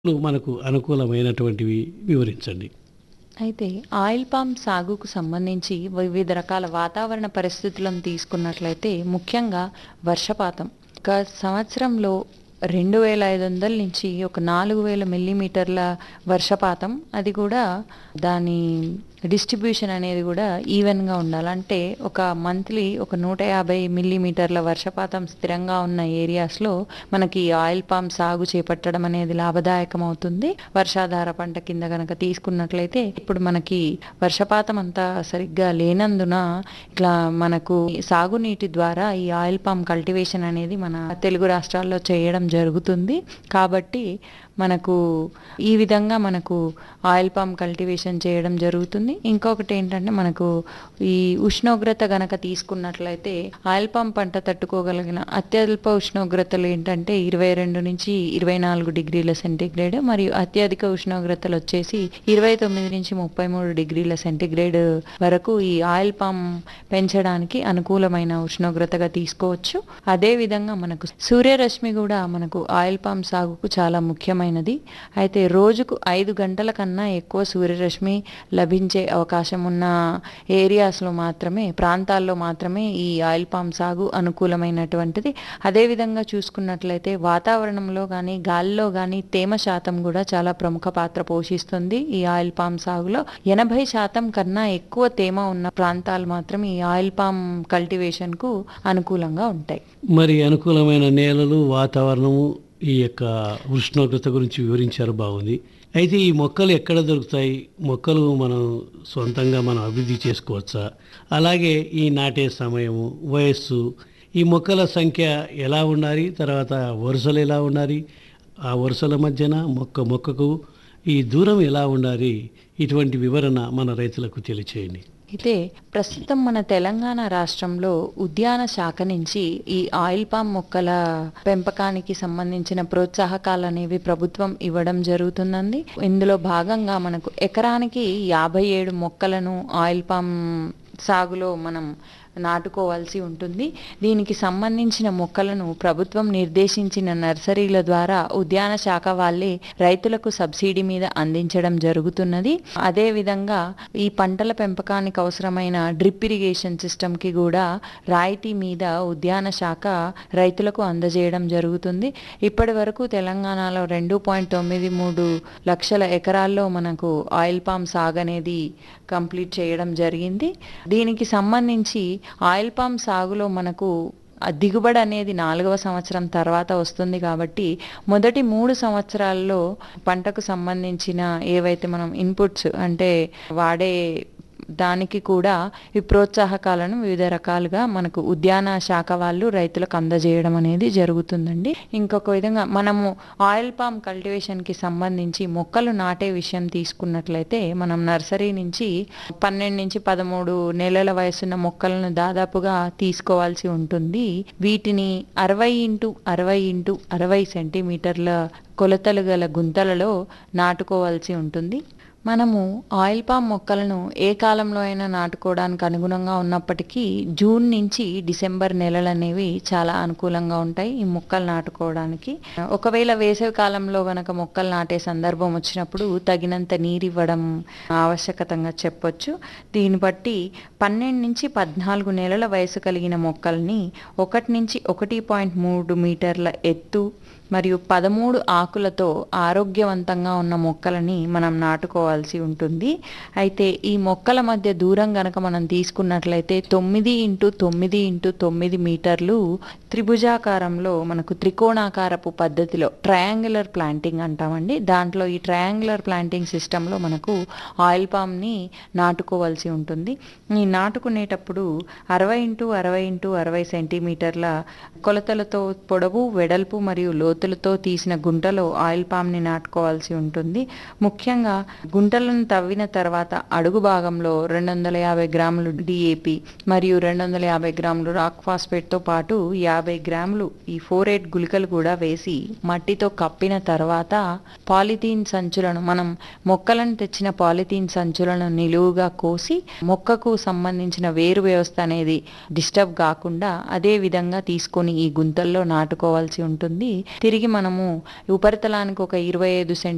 మనకు అనుకూలమైనటువంటివి వివరించండి అయితే ఆయిల్ పామ్ సాగుకు సంబంధించి వివిధ రకాల వాతావరణ పరిస్థితులను తీసుకున్నట్లయితే ముఖ్యంగా వర్షపాతం ఒక సంవత్సరంలో రెండు వేల ఐదు వందల నుంచి ఒక నాలుగు వేల మిల్లీమీటర్ల వర్షపాతం అది కూడా దాని డిస్ట్రిబ్యూషన్ అనేది కూడా ఈవెన్గా ఉండాలి అంటే ఒక మంత్లీ ఒక నూట యాభై మిల్లీమీటర్ల వర్షపాతం స్థిరంగా ఉన్న ఏరియాస్లో మనకి ఆయిల్ పామ్ సాగు చేపట్టడం అనేది లాభదాయకం అవుతుంది వర్షాధార పంట కింద కనుక తీసుకున్నట్లయితే ఇప్పుడు మనకి వర్షపాతం అంతా సరిగ్గా లేనందున ఇట్లా మనకు సాగునీటి ద్వారా ఈ ఆయిల్ పామ్ కల్టివేషన్ అనేది మన తెలుగు రాష్ట్రాల్లో చేయడం జరుగుతుంది కాబట్టి మనకు ఈ విధంగా మనకు ఆయిల్ పామ్ కల్టివేషన్ చేయడం జరుగుతుంది ఇంకొకటి ఏంటంటే మనకు ఈ ఉష్ణోగ్రత గనక తీసుకున్నట్లయితే ఆయిల్ పామ్ పంట తట్టుకోగలిగిన అత్యల్ప ఉష్ణోగ్రతలు ఏంటంటే ఇరవై రెండు నుంచి ఇరవై నాలుగు డిగ్రీల సెంటీగ్రేడ్ మరియు అత్యధిక ఉష్ణోగ్రతలు వచ్చేసి ఇరవై తొమ్మిది నుంచి ముప్పై మూడు డిగ్రీల సెంటీగ్రేడ్ వరకు ఈ ఆయిల్ పామ్ పెంచడానికి అనుకూలమైన ఉష్ణోగ్రతగా తీసుకోవచ్చు అదే విధంగా మనకు సూర్యరశ్మి కూడా మనకు ఆయిల్ పామ్ సాగుకు చాలా ముఖ్యమైనది అయితే రోజుకు ఐదు గంటల కన్నా ఎక్కువ సూర్యరశ్మి లభించే అవకాశం ఉన్న ఏరియాస్లో మాత్రమే ప్రాంతాల్లో మాత్రమే ఈ ఆయిల్ పామ్ సాగు అనుకూలమైనటువంటిది అదేవిధంగా చూసుకున్నట్లయితే వాతావరణంలో కానీ గాలిలో కానీ తేమ శాతం కూడా చాలా ప్రముఖ పాత్ర పోషిస్తుంది ఈ ఆయిల్ పామ్ సాగులో ఎనభై శాతం కన్నా ఎక్కువ తేమ ఉన్న ప్రాంతాలు మాత్రం ఈ ఆయిల్ పామ్ కల్టివేషన్కు అనుకూలంగా ఉంటాయి మరి అనుకూలమైన నేలలు వాతావరణము ఈ యొక్క ఉష్ణోగ్రత గురించి వివరించారు బాగుంది అయితే ఈ మొక్కలు ఎక్కడ దొరుకుతాయి మొక్కలు మనం సొంతంగా మనం అభివృద్ధి చేసుకోవచ్చా అలాగే ఈ నాటే సమయము వయస్సు ఈ మొక్కల సంఖ్య ఎలా ఉండాలి తర్వాత వరుసలు ఎలా ఉండాలి ఆ వరుసల మధ్యన మొక్క మొక్కకు ఈ దూరం ఎలా ఉండాలి ఇటువంటి వివరణ మన రైతులకు తెలియచేయండి అయితే ప్రస్తుతం మన తెలంగాణ రాష్ట్రంలో ఉద్యాన శాఖ నుంచి ఈ ఆయిల్ పామ్ మొక్కల పెంపకానికి సంబంధించిన ప్రోత్సాహకాలు అనేవి ప్రభుత్వం ఇవ్వడం జరుగుతుందండి ఇందులో భాగంగా మనకు ఎకరానికి యాభై ఏడు మొక్కలను ఆయిల్ పామ్ సాగులో మనం నాటుకోవాల్సి ఉంటుంది దీనికి సంబంధించిన మొక్కలను ప్రభుత్వం నిర్దేశించిన నర్సరీల ద్వారా ఉద్యాన శాఖ వాళ్ళే రైతులకు సబ్సిడీ మీద అందించడం జరుగుతున్నది అదే విధంగా ఈ పంటల పెంపకానికి అవసరమైన డ్రిప్ ఇరిగేషన్ సిస్టమ్ కి కూడా రాయితీ మీద ఉద్యాన శాఖ రైతులకు అందజేయడం జరుగుతుంది ఇప్పటి వరకు తెలంగాణలో రెండు పాయింట్ తొమ్మిది మూడు లక్షల ఎకరాల్లో మనకు ఆయిల్ పామ్ సాగు అనేది కంప్లీట్ చేయడం జరిగింది దీనికి సంబంధించి ఆయిల్ పామ్ సాగులో మనకు ఆ దిగుబడి అనేది నాలుగవ సంవత్సరం తర్వాత వస్తుంది కాబట్టి మొదటి మూడు సంవత్సరాల్లో పంటకు సంబంధించిన ఏవైతే మనం ఇన్పుట్స్ అంటే వాడే దానికి కూడా ఈ ప్రోత్సాహకాలను వివిధ రకాలుగా మనకు ఉద్యాన శాఖ వాళ్ళు రైతులకు అందజేయడం అనేది జరుగుతుందండి ఇంకొక విధంగా మనము ఆయిల్ పామ్ కల్టివేషన్కి సంబంధించి మొక్కలు నాటే విషయం తీసుకున్నట్లయితే మనం నర్సరీ నుంచి పన్నెండు నుంచి పదమూడు నెలల వయసున్న మొక్కలను దాదాపుగా తీసుకోవాల్సి ఉంటుంది వీటిని అరవై ఇంటూ అరవై ఇంటూ అరవై సెంటీమీటర్ల కొలతలు గల గుంతలలో నాటుకోవాల్సి ఉంటుంది మనము ఆయిల్ పామ్ మొక్కలను ఏ కాలంలో అయినా నాటుకోవడానికి అనుగుణంగా ఉన్నప్పటికీ జూన్ నుంచి డిసెంబర్ నెలలు అనేవి చాలా అనుకూలంగా ఉంటాయి ఈ మొక్కలు నాటుకోవడానికి ఒకవేళ వేసవి కాలంలో గనక మొక్కలు నాటే సందర్భం వచ్చినప్పుడు తగినంత నీరు ఇవ్వడం ఆవశ్యకతంగా చెప్పొచ్చు దీన్ని బట్టి పన్నెండు నుంచి పద్నాలుగు నెలల వయసు కలిగిన మొక్కల్ని ఒకటి నుంచి ఒకటి పాయింట్ మూడు మీటర్ల ఎత్తు మరియు పదమూడు ఆకులతో ఆరోగ్యవంతంగా ఉన్న మొక్కలని మనం నాటుకోవాల్సి ఉంటుంది అయితే ఈ మొక్కల మధ్య దూరం గనక మనం తీసుకున్నట్లయితే తొమ్మిది ఇంటూ తొమ్మిది ఇంటూ తొమ్మిది మీటర్లు త్రిభుజాకారంలో మనకు త్రికోణాకారపు పద్ధతిలో ట్రయాంగులర్ ప్లాంటింగ్ అంటామండి దాంట్లో ఈ ట్రయాంగులర్ ప్లాంటింగ్ సిస్టంలో మనకు ఆయిల్ పామ్ని నాటుకోవాల్సి ఉంటుంది ఈ నాటుకునేటప్పుడు అరవై ఇంటూ అరవై ఇంటూ అరవై సెంటీమీటర్ల కొలతలతో పొడవు వెడల్పు మరియు లోతులతో తీసిన గుంటలో ఆయిల్ పామ్ని నాటుకోవాల్సి ఉంటుంది ముఖ్యంగా గుంటలను తవ్విన తర్వాత అడుగు భాగంలో రెండు వందల యాభై గ్రాములు డిఏపి మరియు రెండు వందల యాభై గ్రాములు రాక్ ఫాస్ఫేట్తో పాటు యాభై గ్రాములు ఈ ఫోర్ ఎయిట్ గుళికలు కూడా వేసి మట్టితో కప్పిన తర్వాత పాలిథీన్ సంచులను మనం మొక్కలను తెచ్చిన పాలిథీన్ సంచులను నిలువుగా కోసి మొక్కకు సంబంధించిన వేరు వ్యవస్థ అనేది డిస్టర్బ్ కాకుండా అదే విధంగా తీసుకొని ఈ గుంతల్లో నాటుకోవాల్సి ఉంటుంది తిరిగి మనము ఉపరితలానికి ఒక ఇరవై ఐదు సెంటీ